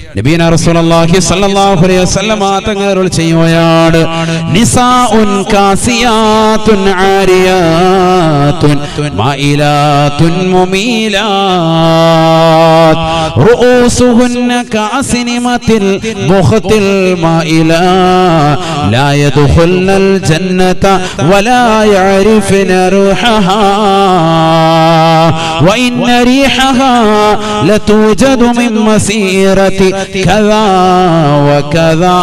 നബീന റസൂലുള്ളാഹി സ്വല്ലല്ലാഹു അലൈഹി വസല്ലമ തങ്ങൾ അരുൾ ചെയ്യുകയാണ് നിസാഉൻ കാസിയാത്തുൻ ആരിയാത്തുൻ മായിലാത്തുൻ മുമീലാത്ത് റൂസുഹുന്ന കാസിനിമത്തിൽ മുഖത്തിൽ മായില لا يدخلن الجنة ولا يعرفن روحها وإن ريحها لتوجد من مسيرة كذا وكذا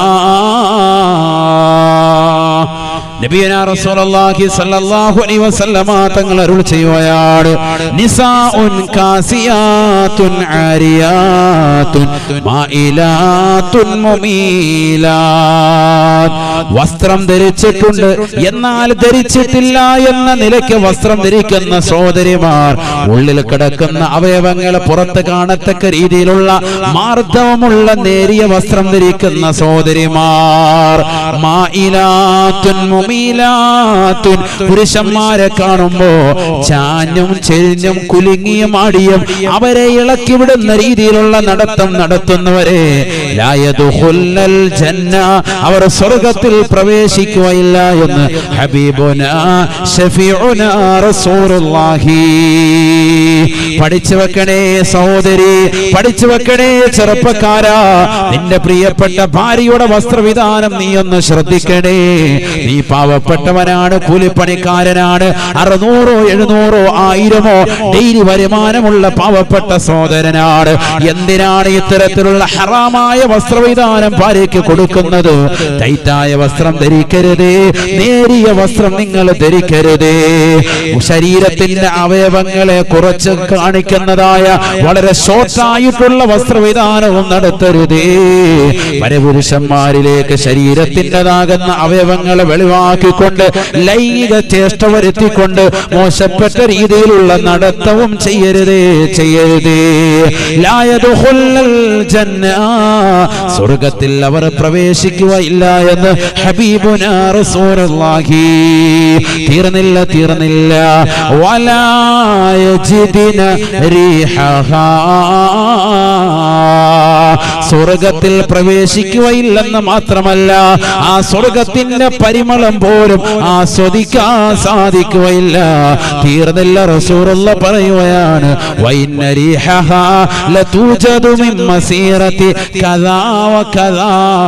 നബിയന റസൂലുള്ളാഹി സ്വല്ലല്ലാഹു അലൈഹി വസല്ലമ തങ്ങൾ അരുൾ ചെയ്യുകയാണ് നിസാഉൻ കാസിയാത്തുൻ ആരിയാത്തുൻ മായിലാത്തുൻ മുമീലാത്ത് വസ്ത്രം ധരിച്ചിട്ടുണ്ട് എന്നാൽ ധരിച്ചിട്ടില്ല എന്ന നിലയ്ക്ക് വസ്ത്രം ധരിക്കുന്ന സഹോദരിമാർ ഉള്ളിൽ കിടക്കുന്ന അവയവങ്ങൾ പുറത്ത് കാണത്തക്ക രീതിയിലുള്ള മാർദ്ദവമുള്ള നേരിയ വസ്ത്രം ധരിക്കുന്ന സഹോദരിമാർ മായിലാത്തുൻ മുമീലാത്തുൻ പുരുഷന്മാരെ കാണുമ്പോ ചാഞ്ഞും ചെരിഞ്ഞും കുലുങ്ങിയും ആടിയും അവരെ ഇളക്കി വിടുന്ന രീതിയിലുള്ള നടത്തം നടത്തുന്നവരെ ലായതുഹുല്ലൽ ജന്ന അവർ സ്വർഗത്തിൽ പ്രവേശിക്കുകയില്ല എന്ന് ഹബീബുന ഷഫീഉന റസൂലുള്ളാഹി പഠിച്ചു വെക്കണേ സഹോദരി പഠിച്ചു വെക്കണേ ചെറുപ്പക്കാരാ നിന്റെ പ്രിയപ്പെട്ട ഭാര്യയുടെ വസ്ത്രവിധാനം നീ ഒന്ന് ശ്രദ്ധിക്കണേ നീ പാവപ്പെട്ടവനാണ് കൂലിപ്പണിക്കാരനാണ് അറുന്നൂറോ എഴുന്നൂറോ ആയിരമോ ഡെയിലി വരുമാനമുള്ള പാവപ്പെട്ട സഹോദരനാണ് എന്തിനാണ് ഇത്തരത്തിലുള്ള ഹറാമായ വസ്ത്രവിധാനം ഭാര്യയ്ക്ക് കൊടുക്കുന്നത് ടൈറ്റായ വസ്ത്രം ധരിക്കരുതേ നേരിയ വസ്ത്രം നിങ്ങൾ ധരിക്കരുതേ ശരീരത്തിന്റെ അവയവങ്ങളെ കുറച്ച് കാണിക്കുന്നതായ വളരെ ഷോർട്ടായിട്ടുള്ള വസ്ത്രവിധാനവും നടത്തരുതേ പരപുരുഷന്മാരിലേക്ക് ശരീരത്തിൻ്റെതാകുന്ന അവയവങ്ങളെ വെളിവാക്കിക്കൊണ്ട് ലൈംഗിക ചേഷ്ട വരുത്തിക്കൊണ്ട് മോശപ്പെട്ട രീതിയിലുള്ള നടത്തവും ചെയ്യരുതേ ചെയ്യരുതേ ലായതുഹുല്ലൽ ജന്ന സ്വർഗത്തിൽ അവർ പ്രവേശിക്കുകയില്ല എന്ന് ഹബീബുന റസൂലുള്ളാഹി തീർന്നില്ല തീർന്നില്ല വലായജിദിന റീഹഹാ സ്വർഗത്തിൽ പ്രവേശിക്കുകയില്ലെന്ന് മാത്രമല്ല ആ സ്വർഗത്തിന്റെ പരിമളം പോലും ആസ്വദിക്കാൻ സാധിക്കുകയില്ല തീർന്നില്ല റസൂറുള്ള പറയുകയാണ് വൈന്ന റീഹഹാ ലതൂജദു മിൻ മസീറത്തി കദാ വകദാ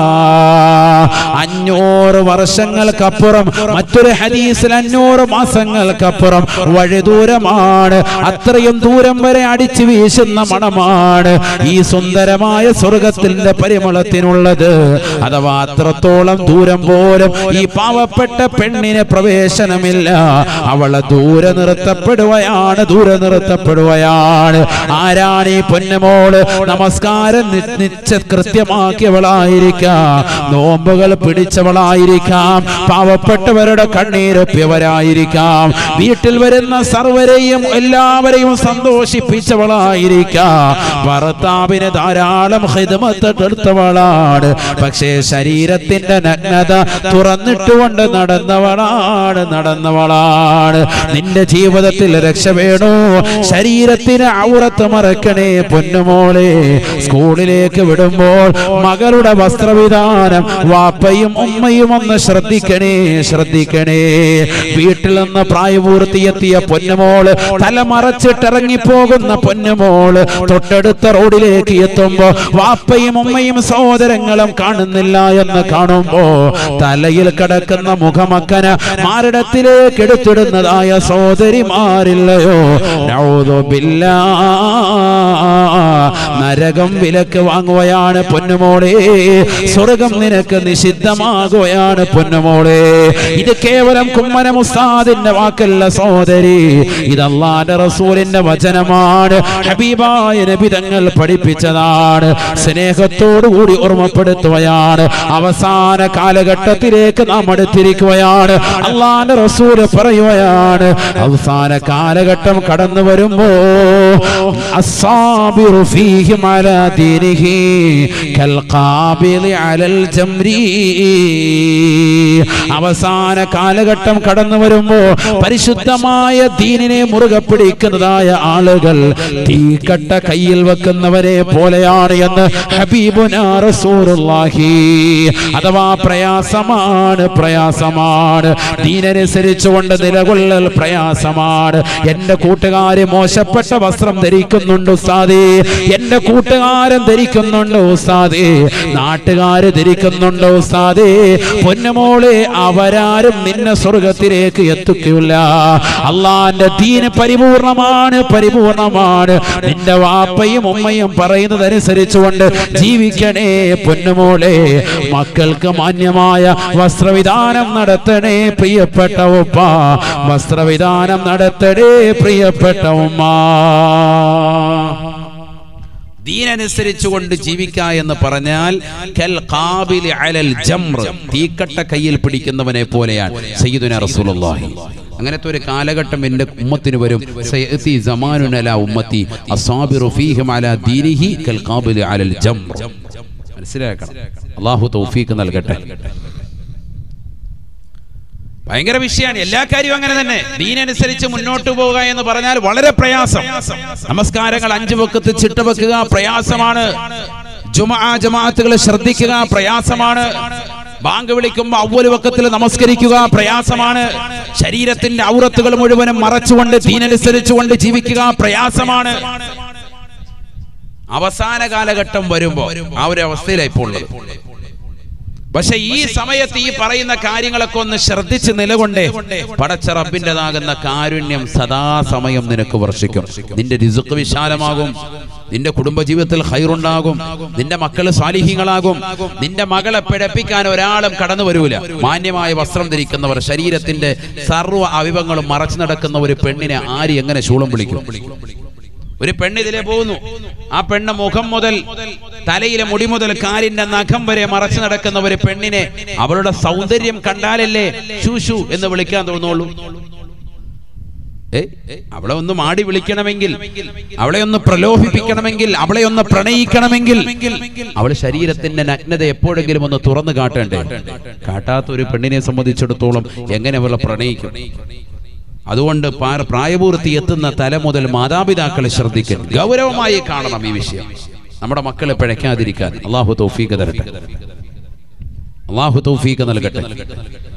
അഞ്ഞൂറ് വർഷങ്ങൾക്കപ്പുറം മറ്റൊരു ഹദീസിൽ അഞ്ഞൂറ് മാസങ്ങൾക്കപ്പുറം വഴി ദൂരമാണ് അത്രയും ദൂരം വരെ അടിച്ചു വീശുന്ന മണമാണ് ഈ സുന്ദരമായ സ്വർഗത്തിന്റെ പരിമളത്തിനുള്ളത് അഥവാ അത്രത്തോളം ദൂരം പോലും ഈ പാവപ്പെട്ട പെണ്ണിന് പ്രവേശനമില്ല അവളെ ദൂരെ നിർത്തപ്പെടുകയാണ് ദൂരെ നിർത്തപ്പെടുകയാണ് ആരാണ് ഈ പൊന്നമോള് നമസ്കാരം നി- നിശ്ച കൃത്യമാക്കിയവളായിരിക്കാം നോമ്പുകൾ പിടിച്ചവളായിരിക്കാം പാവപ്പെട്ടവരുടെ കണ്ണീരൊപ്പിയവരായിരിക്കാം വീട്ടിൽ വരുന്ന സർവരെയും എല്ലാവരെയും സന്തോഷിപ്പിച്ചവളായിരിക്കാം ഭർത്താവിന് ധാരാളം ഹിദ്മത്ത് എടുത്തവളാണ് പക്ഷേ ശരീരത്തിന്റെ നഗ്നത തുറന്നിട്ടുകൊണ്ട് നടന്നവളാണ് നടന്നവളാണ് നിന്റെ ജീവിതത്തിൽ രക്ഷ വേണോ ശരീരത്തിന് ഔറത്ത് മറക്കണേ പൊന്നുമോളെ സ്കൂളിലേക്ക് വിടുമ്പോൾ മകളുടെ വസ്ത്രവിധാനം വാപ്പയും ഉമ്മയും ഒന്ന് ശ്രദ്ധിക്കണേ ശ്രദ്ധിക്കണേ വീട്ടിൽ നിന്ന് പ്രായപൂർത്തിയെത്തിയ പൊന്നുമോള് തല മറച്ചിട്ടിറങ്ങിപ്പോകുന്ന പൊന്നുമോള് തൊട്ടടുത്ത റോഡിലേക്ക് എത്തുമ്പോ വാപ്പയും ഉമ്മയും സഹോദരങ്ങളും കാണുന്നില്ല എന്ന് കാണുമ്പോ തലയിൽ കിടക്കുന്ന മുഖമക്കന മാരടത്തിലേക്ക് എടുത്തിടുന്നതായ സഹോദരിമാരില്ലയോ നൗദു ബില്ലാ. നരകം വിലക്ക് വാങ്ങുകയാണ് പൊന്നുമോളെ സ്വർഗം നിനക്ക് നിഷിദ്ധമാകുകയാണ് പൊന്നുമോളെ ഇത് കേവലം കുമ്മന മുസ്താദിന്റെ വാക്കല്ല സഹോദരി ഇത് അള്ളാന്റെ റസൂലിന്റെ വചനമാണ് ഹബീബായ നബി തങ്ങൾ പഠിപ്പിച്ചതാണ് സ്നേഹത്തോടു കൂടി ഓർമ്മപ്പെടുത്തുകയാണ് അവസാന കാലഘട്ടത്തിലേക്ക് നാം അടുത്തിരിക്കുകയാണ് അള്ളാന്റെ റസൂല് പറയുകയാണ് അവസാന കാലഘട്ടം കടന്നു വരുമ്പോ അസ്സാബിറു فيهم على دينه كالقابل على الجمر അവസാന കാലഘട്ടം കടന്നു വരുമ്പോ പരിശുദ്ധമായ ദീനിനെ മുറുകെ പിടിക്കുന്നതായ ആളുകൾ തീക്കട്ട കയ്യിൽ വെക്കുന്നവരെ പോലെയാണ് എന്ന് ഹബീബുനാ റസൂലുള്ളാഹി അഥവാ പ്രയാസമാണ് പ്രയാസമാണ് ദീനനുസരിച്ചുകൊണ്ട് നിലകൊള്ളൽ പ്രയാസമാണ് എന്റെ കൂട്ടുകാര് മോശപ്പെട്ട വസ്ത്രം ധരിക്കുന്നുണ്ട് ഉസ്താദേ എന്റെ കൂട്ടുകാരൻ ധരിക്കുന്നുണ്ട് ഉസ്താദേ നാട്ടുകാര് ധരിക്കുന്നുണ്ട് ഉസ്താദേ പൊന്നുമോളെ അവരാരും നിന്നെ സ്വർഗത്തിലേക്ക് എത്തിക്കില്ല അള്ളാന്റെ ദീന് പരിപൂർണമാണ് പരിപൂർണമാണ് നിന്റെ വാപ്പയും ഉമ്മയും പറയുന്നതനുസരിച്ചുകൊണ്ട് ജീവിക്കണേ പൊന്നുമോളെ മക്കൾക്ക് മാന്യമായ വസ്ത്രവിധാനം നടത്തണേ പ്രിയപ്പെട്ട ഉപ്പ വസ്ത്രവിധാനം നടത്തണേ പ്രിയപ്പെട്ട ഉമ്മ ദീനനുസരിച്ചുകൊണ്ട് ജീവിക്ക എന്ന് പറഞ്ഞാൽ കൽ ഖാബിലി അലൽ ജംർ തീക്കട്ട കയ്യിൽ പിടിക്കുന്നവനെ പോലെയാണ് സയ്യിദുന റസൂലുള്ളാഹി അങ്ങനത്തെ ഒരു കാലഘട്ടം എൻ്റെ ഉമ്മത്തിന് വരും സയഅതി സമാനുൻ അലാ ഉമ്മത്തി അസ്സാബിറു ഫീഹിം അലാ ദീനിഹി കൽ ഖാബിലി അലൽ ജംർ മനസ്സിലാക്കണം അല്ലാഹു തൗഫീഖ് നൽകട്ടെ ഭയങ്കര വിഷയമാണ് എല്ലാ കാര്യവും അങ്ങനെ തന്നെ ദീനനുസരിച്ച് മുന്നോട്ട് പോവുക എന്ന് പറഞ്ഞാൽ വളരെ പ്രയാസം നമസ്കാരങ്ങൾ അഞ്ചു വക്കത്ത് ചിട്ട വെക്കുക പ്രയാസമാണ് ജുമാ ജമാഅത്തുകൾ ശ്രദ്ധിക്കുക പ്രയാസമാണ് ബാങ്ക് വിളിക്കുമ്പോൾ അവല് വക്കത്തിൽ നമസ്കരിക്കുക പ്രയാസമാണ് ശരീരത്തിന്റെ ഔറത്തുകൾ മുഴുവനും മറച്ചുകൊണ്ട് ദീനനുസരിച്ചുകൊണ്ട് ജീവിക്കുക പ്രയാസമാണ് അവസാന കാലഘട്ടം വരുമ്പോ ആ ഒരു അവസ്ഥയിലായി ഇപ്പോൾ ഉള്ളത് പക്ഷെ ഈ സമയത്ത് ഈ പറയുന്ന കാര്യങ്ങളൊക്കെ ഒന്ന് ശ്രദ്ധിച്ച് നിലകൊണ്ടേ പടച്ച റബ്ബിൻ്റെതാകുന്ന കാരുണ്യം സദാസമയം നിനക്ക് വർഷിക്കും നിന്റെ രിസുക്ക് വിശാലമാകും നിന്റെ കുടുംബജീവിതത്തിൽ ഹൈറുണ്ടാകും നിന്റെ മക്കള് സ്വാലിഹ്യങ്ങളാകും നിന്റെ മകളെ പിഴപ്പിക്കാൻ ഒരാളും കടന്നു വരൂല മാന്യമായ വസ്ത്രം ധരിക്കുന്നവർ ശരീരത്തിന്റെ സർവ്വ അവയവങ്ങളും മറച്ചു നടക്കുന്ന ഒരു പെണ്ണിനെ ആര് എങ്ങനെ ശൂളം വിളിക്കും ഒരു പെണ്ണ് ഇതിലെ പോകുന്നു ആ പെണ്ണ് മുഖം മുതൽ തലയിലെ മുടി മുതൽ കാലിന്റെ നഖം വരെ മറച്ചു നടക്കുന്ന ഒരു പെണ്ണിനെ അവളുടെ സൗന്ദര്യം കണ്ടാലല്ലേ ശൂശു എന്ന് വിളിക്കാൻ തോന്നുള്ളൂ ഏ അവളെ ഒന്ന് മാടി വിളിക്കണമെങ്കിൽ അവളെ ഒന്ന് പ്രലോഭിപ്പിക്കണമെങ്കിൽ അവളെ ഒന്ന് പ്രണയിക്കണമെങ്കിൽ അവൾ ശരീരത്തിന്റെ നഗ്നത എപ്പോഴെങ്കിലും ഒന്ന് തുറന്നു കാട്ടണ്ടേ കാട്ടാത്ത ഒരു പെണ്ണിനെ സംബന്ധിച്ചിടത്തോളം എങ്ങനെ അവളെ പ്രണയിക്കും അതുകൊണ്ട് പാ- പ്രായപൂർത്തി എത്തുന്ന തല മുതൽ മാതാപിതാക്കളെ ശ്രദ്ധിക്കണം ഗൗരവമായി കാണണം ഈ വിഷയം നമ്മുടെ മക്കളെ പിഴയ്ക്കാതിരിക്കാൻ അള്ളാഹു തൗഫീഖ് തരട്ടെ അള്ളാഹു തൗഫീഖ് നൽകട്ടെ